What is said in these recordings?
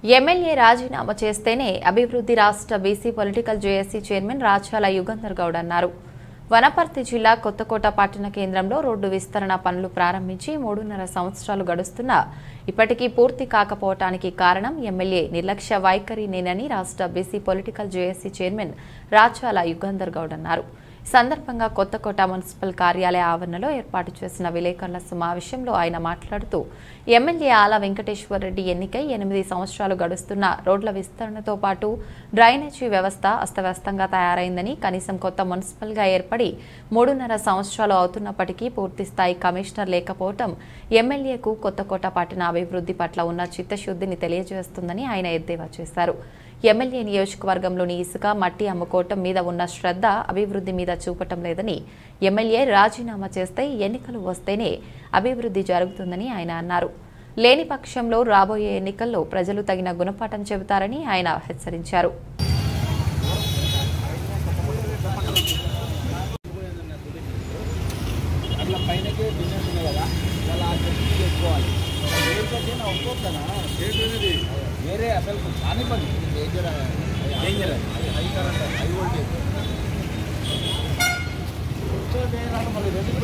MLA రాజీనామా చేస్తేనే అభివృద్ధి రాష్ట్ర BC political JAC chairman Rachala Yugandhar Goud అన్నారు వనపర్తి జిల్లా కొత్తకోట పట్టణ కేంద్రంలో రోడ్డు విస్తరణ పనులు ప్రారంభించి మూడున్నర సంవత్సరాలు గడుస్తున్నా ఇప్పటికీ పూర్తి కాకపోవటానికి కారణం ఎమ్మెల్యే నిర్లక్ష్య వైఖరినేనని రాష్ట్ర BC political JAC chairman Rachala Yugandhar Goud అన్నారు ఈ సందర్భంగా కొత్తకోట మున్సిపల్ కార్యాలయ ఆవరణలో ఏర్పాటు చేసిన విలేకరుల సమావేశంలో ఆయన మాట్లాడుతూ ఎమ్మెల్యే ఆల వెంకటేశ్వరరెడ్డి ఎన్నికై ఎనిమిది సంవత్సరాలు గడుస్తున్న రోడ్ల విస్తరణతో పాటు డ్రైనేజీ వ్యవస్థ అస్తవ్యస్తంగా తయారైందని కనీసం కొత్త మున్సిపల్గా ఏర్పడి మూడున్నర సంవత్సరాలు అవుతున్నప్పటికీ పూర్తి స్థాయి కమిషనర్ లేకపోవటం ఎమ్మెల్యేకు కొత్తకోట పట్టణ అభివృద్ధి పట్ల ఉన్న చిత్తశుద్ధిని తెలియజేస్తుందని ఆయన ఎద్దేవా చేశారు ఎమ్మెల్యే నియోజకవర్గంలోని ఇసుక మట్టి అమ్ముకోవటం మీద ఉన్న శ్రద్ధ అభివృద్ధి మీద చూపటం లేదని ఎమ్మెల్యే రాజీనామా చేస్తే ఎన్నికలు వస్తేనే అభివృద్ధి జరుగుతుందని ఆయన అన్నారు లేని పక్షంలో రాబోయే ఎన్నికల్లో ప్రజలు తగిన గుణపాఠం చెబుతారని ఆయన హెచ్చరించారు అట్లా పైనకే బిజినెస్ ఉంది కదా అలా ఆ చెట్టు చేసుకోవాలి వేరే కట్టిన ఒక్కొక్కనా వేరే అసలు కాని పని danger danger high current high voltage మళ్ళీ రెండు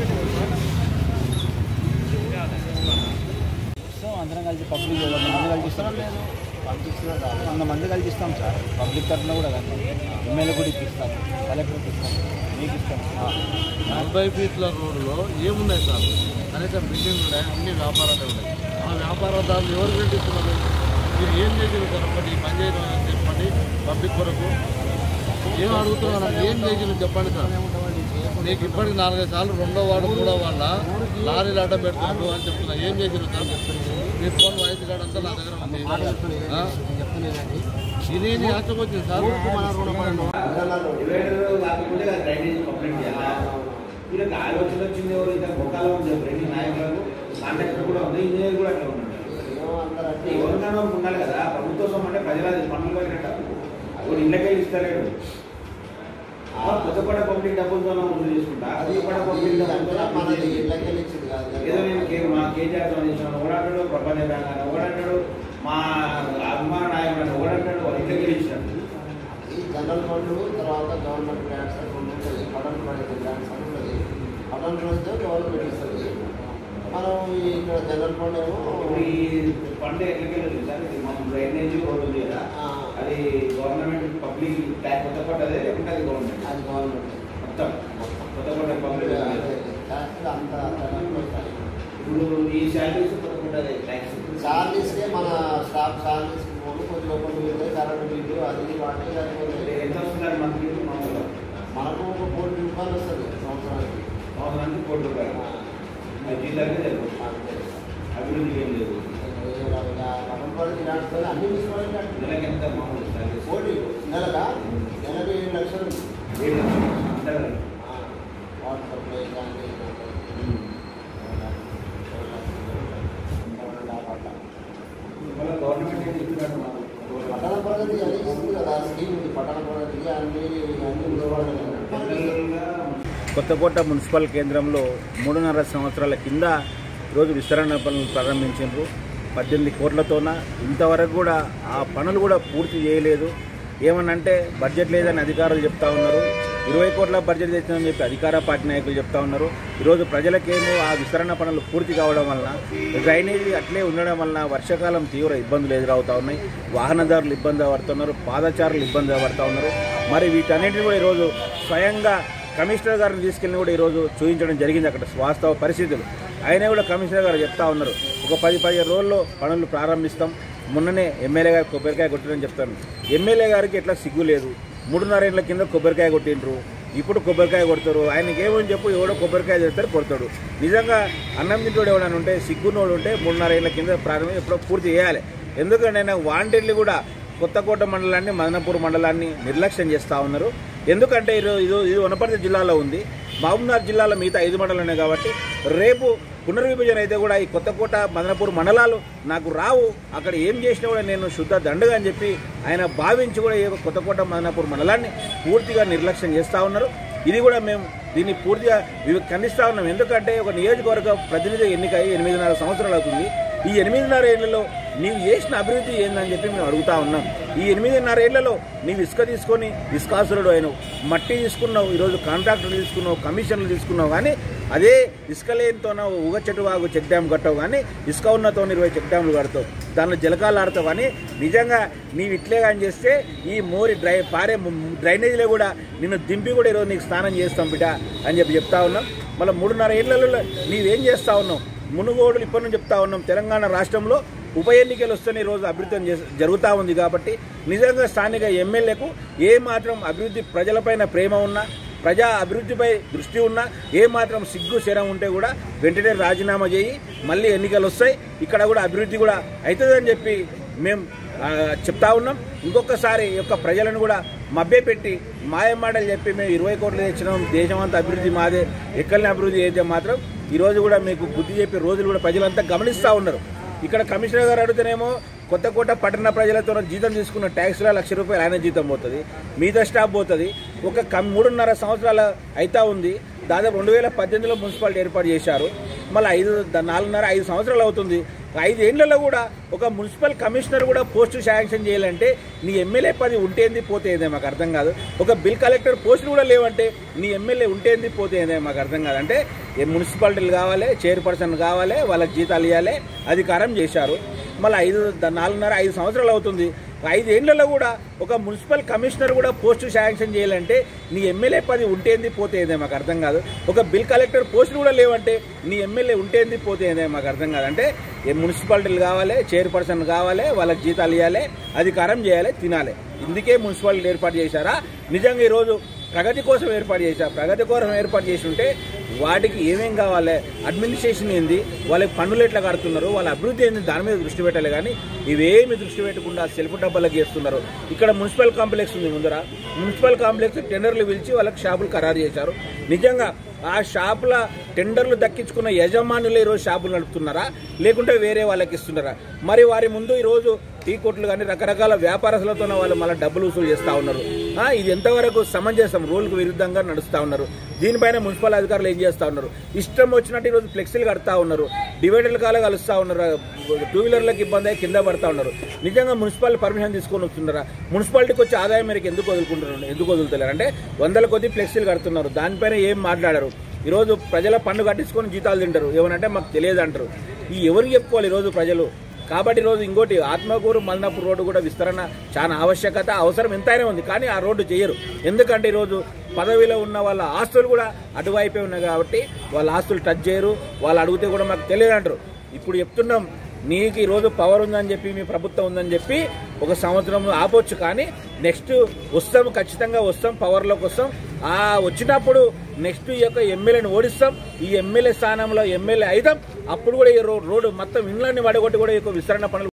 సో అందరం కలిసి పబ్లిక్ వంద మంది కలిసి ఇస్తారా లేదు పంపిస్తున్నారు వంద మంది కలిసి ఇస్తాం సార్ పబ్లిక్ తరఫున కూడా కాదు ఎమ్మెల్యే కూడా ఇప్పిస్తాం కలెక్టర్కి ఇస్తాం మీకు ఇస్తాం నలభై ఫీట్ల రోడ్డులో ఏమున్నాయి సార్ కనీసం బిల్డింగ్లు ఉన్నాయి అన్ని వ్యాపారాలు ఉన్నాయి ఆ వ్యాపారదారులు ఎవరు పెట్టిస్తున్నారు మీరు ఏం చేసారు చెప్పండి ఈ పని చేయడం అని చెప్పండి పబ్లిక్ కొరకు ఏం అడుగుతున్నారు ఏం చేసారు చెప్పండి సార్ నీకు ఇప్పటికి నాలుగైదు సార్లు రెండో వాడు మూడో వాళ్ళ లారీలు అడ్డం పెడుతున్నారు అని చెప్తున్నా ఏం చేసారు సార్ మీ ఫోన్ వాయిస్ కార్డ్ అంతా నా దగ్గర ఉంది ఆ? ఇది నీ ఆచకు వచ్చింది సార్ డివైడర్ కాకపోతే అది డ్రైనేజ్ కంప్లీట్ చేయాలి వీళ్ళకి ఆలోచన వచ్చింది ఎవరు ఇంకా గొప్పలో ఉంది రెడ్డి నాయకులకు కాంట్రాక్టర్ కూడా ఉంది ఇంజనీర్ కూడా అట్లా ఉన్నాడు ఎవరికైనా ఉండాలి కదా ప్రభుత్వ సొమ్ము అంటే ప్రజలది పనులు పోయినట్ట అది ఇళ్ళకే ఇస్తలేడు కొత్తపడ పబ్లిక్ డబ్బులతో వసూలు చేసుకుంటా కొత్తపడ పబ్లిక్ డబ్బులతో ఏదో నేను కే మా కేజీఆర్ చేసిన ఓడాడు ప్రపంచ బ్యాంక్ అని ఓడాడు మా అభిమాన నాయకుడు అని ఓడాడు వాళ్ళ ఇళ్ళకే ఇచ్చినట్టు ఈ జనరల్ ఫండ్ తర్వాత గవర్నమెంట్ గ్రాంట్స్ అని రెండు ఉంటుంది పడన్ పడేది గ్రాంట్స్ అని ఉంటుంది పడన్ పడితే గవర్నమెంట్ ఇస్తుంది మనం ఈ ఇక్కడ జనరల్ ఫండ్ ఏమో ఇప్పుడు ఈ ఫండ్ ఎట్లకి వెళ్ళదు సార్ ఇది మనం డ్రైనేజ్ రోడ్ ఉంది కదా ఆ, అది గవర్నమెంట్ పబ్లిక్ ట్యాక్స్ కొత్త పడ్డదే లేకుంటే అది గవర్నమెంట్ అది గవర్నమెంట్ మొత్తం కొత్త పడ్డ పబ్లిక్ ట్యాక్స్ అంత వస్తాయి ఇప్పుడు ఈ శాలరీస్ కొత్త పడ్డది ట్యాక్స్ సాలరీస్కే మన స్టాఫ్ సాలరీస్ కొంచెం ఒకటి మిగిలితే కరెంట్ బిల్లు అది వాటి సరిపోతుంది ఎంత వస్తున్నారు మంత్లీ మామూలుగా మనకు ఒక కోటి రూపాయలు వస్తుంది సంవత్సరానికి సంవత్సరానికి కోటి రూపాయలు అది జీతాలకే సరిపోతుంది అంతే. అభివృద్ధి ఏం లేదు పడన్ పడి గ్రాంట్స్ అన్ని తీసుకోవాలి నెలకి ఎంత మామూలు శాలరీస్ కోటి నెలగా నెలకు ఏడు లక్షలు ఏడు లక్షలు. అంతే కదా? ఆ, వాటర్ సప్లై కానీ మళ్ళీ గవర్నమెంట్ ఏం చెప్తున్నాడు మాకు పట్టణ ప్రగతి అని ఇస్తుంది కదా స్కీమ్ ఉంది పట్టణ ప్రగతి అన్ని అన్ని ఉండేవాళ్ళు జనరల్గా కొత్తకోట మున్సిపల్ కేంద్రంలో మూడున్నర సంవత్సరాల కింద ఈరోజు విస్తరణ పనులు ప్రారంభించారు పద్దెనిమిది కోట్లతోన ఇంతవరకు కూడా ఆ పనులు కూడా పూర్తి చేయలేదు ఏమనంటే బడ్జెట్ లేదని అధికారులు చెప్తా ఉన్నారు ఇరవై కోట్ల బడ్జెట్ తెచ్చిందని చెప్పి అధికార పార్టీ నాయకులు చెప్తా ఉన్నారు ఈరోజు ప్రజలకేమో ఆ విస్తరణ పనులు పూర్తి కావడం వలన డ్రైనేజీ అట్లే ఉండడం వలన వర్షాకాలం తీవ్ర ఇబ్బందులు ఎదురవుతా ఉన్నాయి వాహనదారులు ఇబ్బంది పడుతున్నారు పాదచారులు ఇబ్బంది పడుతూ ఉన్నారు మరి వీటన్నిటిని కూడా ఈరోజు స్వయంగా కమిషనర్ గారిని తీసుకెళ్ళి కూడా ఈరోజు చూపించడం జరిగింది అక్కడ వాస్తవ పరిస్థితులు ఆయన కూడా కమిషనర్ గారు చెప్తా ఉన్నారు ఒక పది పదిహేను రోజుల్లో పనులు ప్రారంభిస్తాం మొన్ననే ఎమ్మెల్యే గారు కొబ్బరికాయ కొట్టారని చెప్తాను ఎమ్మెల్యే గారికి ఎట్లా సిగ్గు లేదు మూడున్నర ఏళ్ళ కింద కొబ్బరికాయ కొట్టిండ్రు ఇప్పుడు కొబ్బరికాయ కొడతారు ఆయనకి ఏమని చెప్పు ఎవడో కొబ్బరికాయ చేస్తారు కొడతాడు నిజంగా అన్నం తింటోడు ఎవడని ఉంటే సిగ్గునోడు ఉంటే మూడున్నర ఏళ్ళ కింద ప్రారంభం ఎప్పుడో పూర్తి చేయాలి ఎందుకంటే ఆయన వాంటెడ్లు కూడా కొత్తకోట మండలాన్ని మదనపూర్ మండలాన్ని నిర్లక్ష్యం చేస్తూ ఉన్నారు ఎందుకంటే ఈరోజు ఇది ఇది వనపర్తి జిల్లాలో ఉంది మహబూబ్నగర్ జిల్లాలో మిగతా ఐదు మండలాలు ఉన్నాయి కాబట్టి రేపు పునర్విభజన అయితే కూడా ఈ కొత్తకోట మదనపూర్ మండలాలు నాకు రావు అక్కడ ఏం చేసినా కూడా నేను శుద్ధ దండగా అని చెప్పి ఆయన భావించి కూడా ఈ కొత్తకోట మదనపూర్ మండలాన్ని పూర్తిగా నిర్లక్ష్యం చేస్తూ ఉన్నారు ఇది కూడా మేము దీన్ని పూర్తిగా ఇవి ఖండిస్తూ ఉన్నాం ఎందుకంటే ఒక నియోజకవర్గ ప్రతినిధి ఎన్నిక అయ్యి ఎనిమిదిన్నర సంవత్సరాలు అవుతుంది ఈ ఎనిమిదిన్నర ఏళ్లలో నీవు చేసిన అభివృద్ధి ఏందని చెప్పి మేము అడుగుతా ఉన్నాం ఈ ఎనిమిదిన్నర ఏళ్లలో నీవు ఇసుక తీసుకొని ఇసుకాసురుడు అయినావు మట్టి తీసుకున్నావు ఈరోజు కాంట్రాక్టర్లు తీసుకున్నావు కమిషన్లు తీసుకున్నావు కానీ అదే ఇసుక లేనితోనో ఉగ చెట్టు వాగు చెక్ డ్యామ్ కట్టవు కానీ ఇసుక ఉన్నతో ఇరవై చెక్ డ్యామ్లు కడతావు దానిలో జలకాలు ఆడతావు కానీ నిజంగా నీవు ఇట్లే కానీ చేస్తే ఈ మోరి డ్రై పారే డ్రైనేజీలో కూడా నిన్ను దింపి కూడా ఈరోజు నీకు స్నానం చేస్తాం బిడ్డ అని చెప్పి చెప్తా ఉన్నాం మళ్ళీ మూడున్నర ఏళ్లలో నీవేం చేస్తా ఉన్నావు మునుగోడులు ఇప్పటి నుంచి చెప్తా ఉన్నాం తెలంగాణ రాష్ట్రంలో ఉప ఎన్నికలు వస్తేనే ఈరోజు అభివృద్ధి చేస్- జరుగుతూ ఉంది కాబట్టి నిజంగా స్థానిక ఎమ్మెల్యేకు ఏ మాత్రం అభివృద్ధి ప్రజలపైన ప్రేమ ఉన్నా ప్రజా అభివృద్ధిపై దృష్టి ఉన్నా ఏ మాత్రం సిగ్గు శరం ఉంటే కూడా వెంటనే రాజీనామా చేయి మళ్ళీ ఎన్నికలు వస్తాయి ఇక్కడ కూడా అభివృద్ధి కూడా అవుతుందని చెప్పి మేము ఆ, చెప్తా ఉన్నాం ఇంకొకసారి ఈ యొక్క ప్రజలను కూడా మభ్యపెట్టి మాయమాటలు చెప్పి మేము ఇరవై కోట్లు తెచ్చినాం దేశమంతా అభివృద్ధి మాదే ఎక్కడిని అభివృద్ధి అయితే మాత్రం ఈరోజు కూడా మీకు బుద్ధి చెప్పే రోజులు కూడా ప్రజలంతా గమనిస్తూ ఉన్నారు ఇక్కడ కమిషనర్ గారు అడిగితేనేమో కొత్త కోట పట్టణ ప్రజలతో జీతం తీసుకున్న ట్యాక్స్లో లక్ష రూపాయలు ఆయన జీతం పోతుంది మిగతా స్టాఫ్ పోతుంది ఒక కం- మూడున్నర సంవత్సరాలు అయితా ఉంది దాదాపు రెండు వేల పద్దెనిమిదిలో మున్సిపాలిటీ ఏర్పాటు చేశారు మళ్ళీ ఐదు ద- నాలుగున్నర ఐదు సంవత్సరాలు అవుతుంది ఐదేళ్లలో కూడా ఒక మున్సిపల్ కమిషనర్ కూడా పోస్టు శాంక్షన్ చేయాలంటే నీ ఎమ్మెల్యే పది ఉంటేంది పోతేందే మాకు అర్థం కాదు ఒక బిల్ కలెక్టర్ పోస్టులు కూడా లేవంటే నీ ఎమ్మెల్యే ఉంటేంది పోతేందే మాకు అర్థం కాదు అంటే ఏ మున్సిపాలిటీలు కావాలి చైర్పర్సన్ కావాలి వాళ్ళకి జీతాలు ఇవ్వాలి అధికారం చేశారు మళ్ళీ ఐదు ద- నాలుగున్నర ఐదు సంవత్సరాలు అవుతుంది ఐదేళ్లలో కూడా ఒక మున్సిపల్ కమిషనర్ కూడా పోస్టు శాంక్షన్ చేయాలంటే నీ ఎమ్మెల్యే పది ఉంటేంది పోతేందే మాకు అర్థం కాదు ఒక బిల్ కలెక్టర్ పోస్టులు కూడా లేవంటే నీ ఎమ్మెల్యే ఉంటేంది పోతేందే మాకు అర్థం కాదు అంటే ఏ మున్సిపాలిటీలు కావాలి చైర్పర్సన్ కావాలి వాళ్ళకి జీతాలు ఇవ్వాలి అధికారం చేయాలి తినాలి ఇందుకే మున్సిపాలిటీ ఏర్పాటు చేశారా నిజంగా ఈరోజు ప్రగతి కోసం ఏర్పాటు చేశారు ప్రగతి కోసం ఏర్పాటు చేసి ఉంటే వాటికి ఏమేం కావాలి అడ్మినిస్ట్రేషన్ ఏంది వాళ్ళకి పన్నులు ఎట్లా కడుతున్నారు వాళ్ళ అభివృద్ధి ఏంది దాని మీద దృష్టి పెట్టాలి కానీ ఇవేమి దృష్టి పెట్టకుండా సెల్ఫ్ డబ్బాలకు చేస్తున్నారు ఇక్కడ మున్సిపల్ కాంప్లెక్స్ ఉంది ముందర మున్సిపల్ కాంప్లెక్స్ టెండర్లు పిలిచి వాళ్ళకి షాపులు ఖరారు చేశారు నిజంగా ఆ షాపుల టెండర్లు దక్కించుకున్న యజమానులు ఈరోజు షాపులు నడుపుతున్నారా లేకుంటే వేరే వాళ్ళకి ఇస్తున్నారా మరి వారి ముందు ఈరోజు టీ కొట్లు కానీ రకరకాల వ్యాపారస్తులతో వాళ్ళు మళ్ళీ డబ్బులు వసూలు చేస్తూ ఉన్నారు ఆ, ఇది ఎంతవరకు సమంజసం రూల్కి విరుద్ధంగా నడుస్తూ ఉన్నారు దీనిపైన మున్సిపల్ అధికారులు ఏం చేస్తూ ఉన్నారు ఇష్టం వచ్చినట్టు ఈరోజు ఫ్లెక్సీలు కడతా ఉన్నారు డివైడర్ల కాల కలుస్తూ ఉన్నారు టూ వీలర్లకు ఇబ్బంది అయ్యి కింద పడతా ఉన్నారు నిజంగా మున్సిపల్ పర్మిషన్ తీసుకొని వస్తున్నారా మున్సిపాలిటీకి వచ్చే ఆదాయం మేరకు ఎందుకు వదులుకుంటున్నారు ఎందుకు వదులుతలేరు అంటే వందల కొద్ది ఫ్లెక్సీలు కడుతున్నారు దానిపైన ఏం మాట్లాడారు ఈరోజు ప్రజల పన్ను కట్టించుకొని జీతాలు తింటారు ఏమనంటే మాకు తెలియదు అంటారు ఈ ఎవరికి చెప్పుకోవాలి ఈరోజు ప్రజలు కాబట్టి ఈరోజు ఇంకోటి ఆత్మకూరు మల్నాపూర్ రోడ్డు కూడా విస్తరణ చాలా ఆవశ్యకత అవసరం ఎంతైనా ఉంది కానీ ఆ రోడ్డు చేయరు ఎందుకంటే ఈరోజు పదవిలో ఉన్న వాళ్ళ ఆస్తులు కూడా అటువైపే ఉన్నాయి కాబట్టి వాళ్ళ ఆస్తులు టచ్ చేయరు వాళ్ళు అడిగితే కూడా మాకు తెలియదు అంటారు ఇప్పుడు చెప్తున్నాం నీకు ఈరోజు పవర్ ఉందని చెప్పి మీ ప్రభుత్వం ఉందని చెప్పి ఒక సంవత్సరం ఆపొచ్చు కానీ నెక్స్ట్ వస్తాం ఖచ్చితంగా వస్తాం పవర్లోకి వస్తాం ఆ వచ్చినప్పుడు నెక్స్ట్ ఈ యొక్క ఎమ్మెల్యేని ఓడిస్తాం ఈ ఎమ్మెల్యే స్థానంలో ఎమ్మెల్యే అయితాం అప్పుడు కూడా ఈ రో- రోడ్డు మొత్తం ఇండ్లన్నీ వడగొట్టి కూడా ఈ యొక్క విస్తరణ పనులు